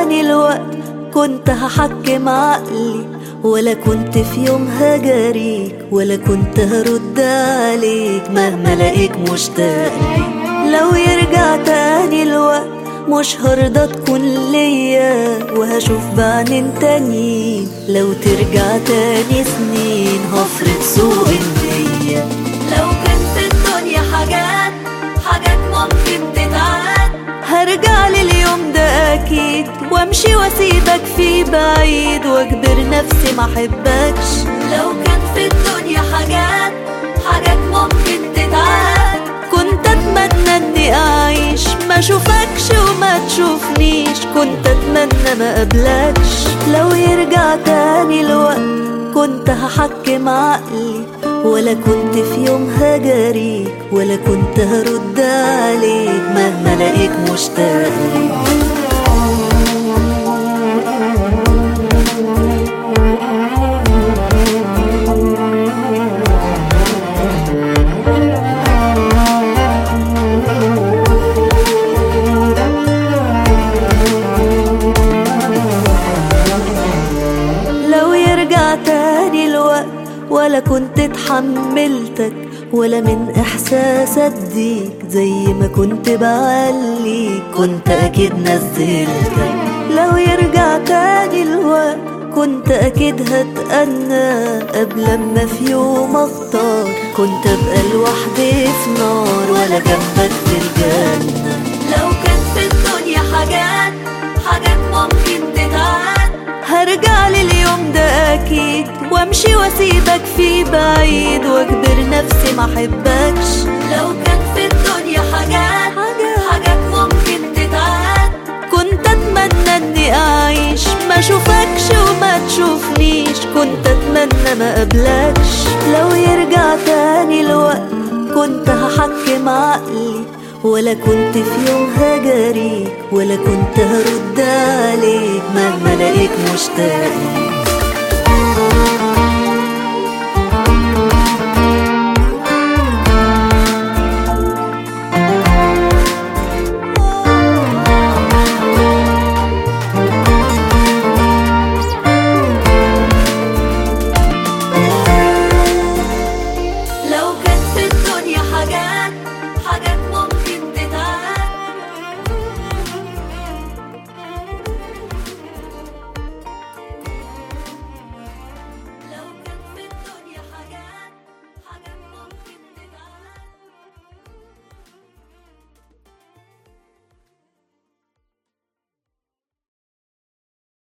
تاني الوقت كنت هحكم عقلي ولا كنت في يوم هجاريك ولا كنت هرد عليك مهما لاقيك مشتاق لي لو يرجع تاني الوقت مش هرضى تكون ليا وهشوف بعدين تانيين لو ترجع تاني سنين هفرض سوء النية لو كان في الدنيا حاجات حاجات ممكن تتعاد هرجع لليوم ده اكيد وامشي واسيبك في بعيد واجبر نفسي ما احبكش لو كان في الدنيا حاجات حاجات ممكن تتعاد كنت اتمنى اني اعيش ما اشوفكش وما تشوفنيش كنت اتمنى ما قبلكش لو يرجع تاني الوقت كنت هحكم عقلي ولا كنت في يوم هجاريك ولا كنت هرد عليك مهما لاقيك مشتاق لي لو يرجع تاني الوقت ولا كنت اتحملتك ولا من احساس اديك زي ما كنت بعليك كنت اكيد نزلتك لو يرجع تاني الوقت كنت اكيد هتأنى قبل ما في يوم اختار كنت ابقى لوحدي في نار ولا جنبك في الجنة لو كان في الدنيا حاجات حاجات ممكن تتعاد هرجع لليوم ده اكيد وامشي واسيبك في بعيد واجبر نفسي ما احبكش لو كان في الدنيا حاجات حاجات ممكن تتعاد كنت اتمنى اني اعيش ما اشوفكش وما تشوفنيش كنت اتمنى ما قبلكش لو يرجع تاني الوقت كنت هحكم عقلي ولا كنت في يوم هجاريك ولا كنت هرد عليك مهما لاقيك مشتاق لي